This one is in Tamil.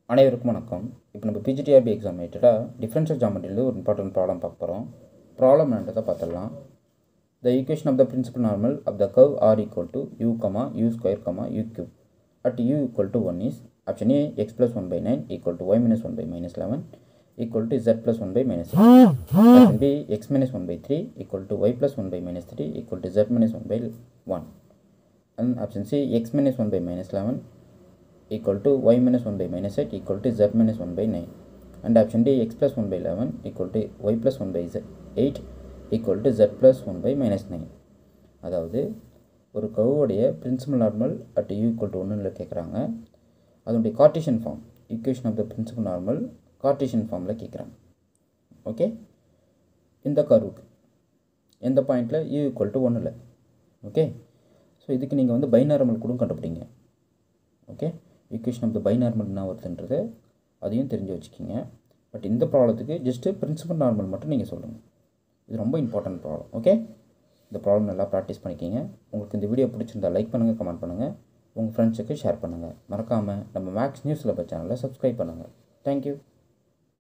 அனைவருக்கும் வணக்கம் இப்போ நம்ம பிஜிடிஆர்பி எக்ஸாம் ரிலேட்டடாக டிஃப்ரென்ஷியல் ஜாமெட்ரியில் ஒரு இம்பார்ட்டன்ட் ப்ராப்ளம் பார்க்க போகிறோம் ப்ராப்ளம் என்னன்றதை பார்த்துடலாம் the equation of the principal normal of the curve R equal to U comma U square comma U cube at U equal to one is option A X plus one by nine equal to Y minus one by minus eleven equal to Z plus one by minus option B X minus one by three equal to Y plus one by minus three equal to Z minus one by one and option C x minus 1 by minus 11 equal to y minus 1 by minus 8 equal to z minus 1 by 9 and option D x plus 1 by 11 equal to y plus 1 by z 8 equal to z plus 1 by minus 9 அதாவது ஒரு கவுடைய principal normal at U equal to ஒன்றில் கேட்குறாங்க அதனுடைய Cartesian form equation of the principal normal Cartesian ஃபார்மில் கேட்குறாங்க ஓகே இந்த கர்வுக்கு எந்த பாயிண்டில் யூ ஈக்குவல் டு ஒன்றில் ஓகே ஸோ இதுக்கு நீங்கள் வந்து பைனார்மல் கூட கண்டுபிடிங்க okay equation of the binormal என்ன வருதுன்றது அதையும் தெரிஞ்சு வச்சுக்கிங்க பட் இந்த ப்ராப்ளத்துக்கு ஜஸ்ட்டு பிரின்சிபல் நார்மல் மட்டும் நீங்கள் சொல்லுங்கள் இது ரொம்ப இம்பார்ட்டன்ட் ப்ராப்ளம் ஓகே இந்த ப்ராப்ளம் நல்லா ப்ராக்டிஸ் பண்ணிக்கிங்க உங்களுக்கு இந்த வீடியோ பிடிச்சிருந்தா லைக் பண்ணுங்கள் கமெண்ட் பண்ணுங்கள் உங்கள் ஃப்ரெண்ட்ஸுக்கு ஷேர் பண்ணுங்கள் மறக்காமல் நம்ம மேக்ஸ் நியூஸ் சிலபஸ் சேனலை சப்ஸ்கிரைப் பண்ணுங்கள் தேங்க்யூ